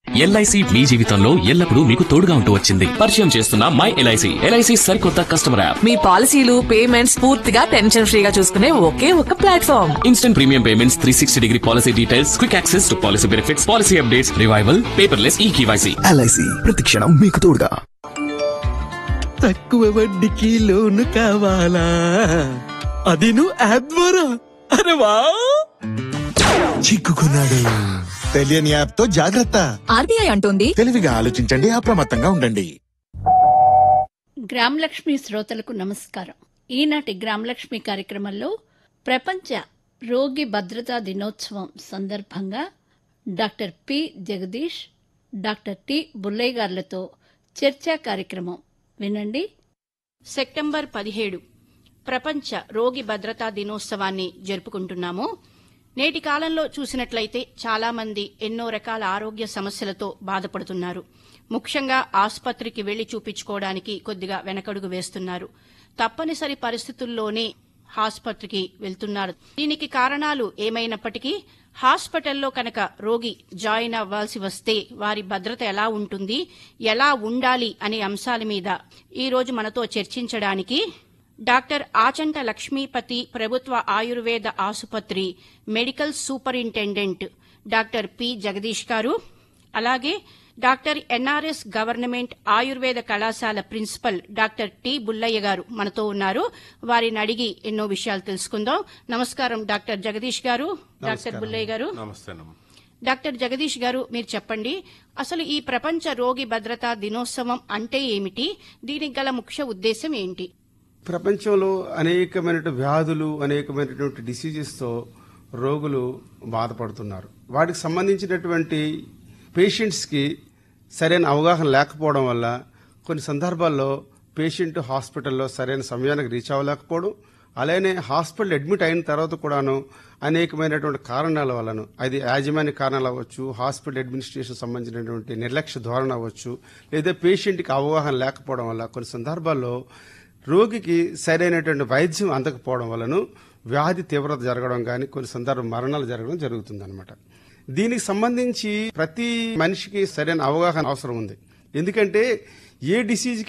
LIC మీ జీవితంలో ఎల్లప్పుడూ మీకు తోడుగా ఉంటూ వచ్చింది పరిచయం చేస్తున్న మై ఎల్ఐసి ఎల్ఐసి సరికొత్త కస్టమర్ యాప్ మీ పాలసీలు పేమెంట్స్ పూర్తిగా టెన్షన్ ఫ్రీగా చూసుకునే ఒకే ఒక platform instant premium payments three sixty degree policy details quick access to policy benefits policy updates revival paperless e KYC LIC ప్రతిక్షణం మీకు తోడుగా తక్కువ వడ్డీకి లోను కావాలా అది నువ్వు యాప్ ద్వారా అరే వా చిక్కుకున్నాడు తెలియని యాప్ తో జాగ్రత్త ఆర్బీఐ అంటోంది తెలివిగా ఆలోచించండి అప్రమత్తంగా ఉండండి గ్రామలక్ష్మి శ్రోతలకు నమస్కారం ఈనాటి గ్రామలక్ష్మి కార్యక్రమంలో ప్రపంచ రోగి భద్రతా దినోత్సవం సందర్భంగా doctor P Jagadish doctor T Bullaiah గారులతో చర్చా కార్యక్రమం వినండి సెప్టెంబర్ పదిహేడు ప్రపంచ రోగి భద్రతా దినోత్సవాన్ని జరుపుకుంటున్నాము నేటి కాలంలో చూసినట్లయితే చాలా మంది ఎన్నో రకాల ఆరోగ్య సమస్యలతో బాధపడుతున్నారు ముఖ్యంగా ఆసుపత్రికి వెళ్లి చూపించుకోవడానికి కొద్దిగా వెనకడుగు వేస్తున్నారు తప్పనిసరి పరిస్థితుల్లోనే ఆసుపత్రికి వెళ్తున్నారు దీనికి కారణాలు ఏమైనప్పటికీ హాస్పిటల్లో కనుక రోగి జాయిన్ అవ్వాల్సి వస్తే వారి భద్రత ఎలా ఉంటుంది ఎలా ఉండాలి అనే అంశాల మీద ఈ రోజు మనతో చర్చించడానికి డాక్టర్ ఆచంట లక్ష్మీపతి ప్రభుత్వ ఆయుర్వేద ఆసుపత్రి medical superintendent doctor P Jagadish garu అలాగే డాక్టర్ ఎన్ఆర్ఎస్ గవర్నమెంట్ ఆయుర్వేద కళాశాల ప్రిన్సిపల్ డాక్టర్ టి బుల్లయ్య గారు మనతో ఉన్నారు వారిని అడిగి ఎన్నో విషయాలు తెలుసుకుందాం నమస్కారం డాక్టర్ జగదీష్ గారు డాక్టర్ బుల్లయ్య గారు డాక్టర్ జగదీష్ గారు మీరు చెప్పండి అసలు ఈ ప్రపంచ రోగి భద్రతా దినోత్సవం అంటే ఏమిటి దీనికి గల ముఖ్య ఉద్దేశం ఏంటి ప్రపంచంలో అనేకమైనటువంటి వ్యాధులు అనేకమైనటువంటి డిసీజెస్తో రోగులు బాధపడుతున్నారు వాటికి సంబంధించినటువంటి పేషెంట్స్కి సరైన అవగాహన లేకపోవడం వల్ల కొన్ని సందర్భాల్లో పేషెంట్ హాస్పిటల్లో సరైన సమయానికి రీచ్ అవ్వలేకపోవడం అలానే హాస్పిటల్ అడ్మిట్ అయిన తర్వాత కూడాను అనేకమైనటువంటి కారణాల వలన అది యాజమాన్య కారణాలు అవ్వచ్చు హాస్పిటల్ అడ్మినిస్ట్రేషన్ సంబంధించినటువంటి నిర్లక్ష్య ధోరణి అవ్వచ్చు లేదా పేషెంట్కి అవగాహన లేకపోవడం వల్ల కొన్ని సందర్భాల్లో రోగికి సరైనటువంటి వైద్యం అందకపోవడం వలన వ్యాధి తీవ్రత జరగడం కానీ కొన్ని సందర్భ మరణాలు జరగడం జరుగుతుందన్నమాట దీనికి సంబంధించి ప్రతి మనిషికి సరైన అవగాహన అవసరం ఉంది ఎందుకంటే ఏ డిసీజ్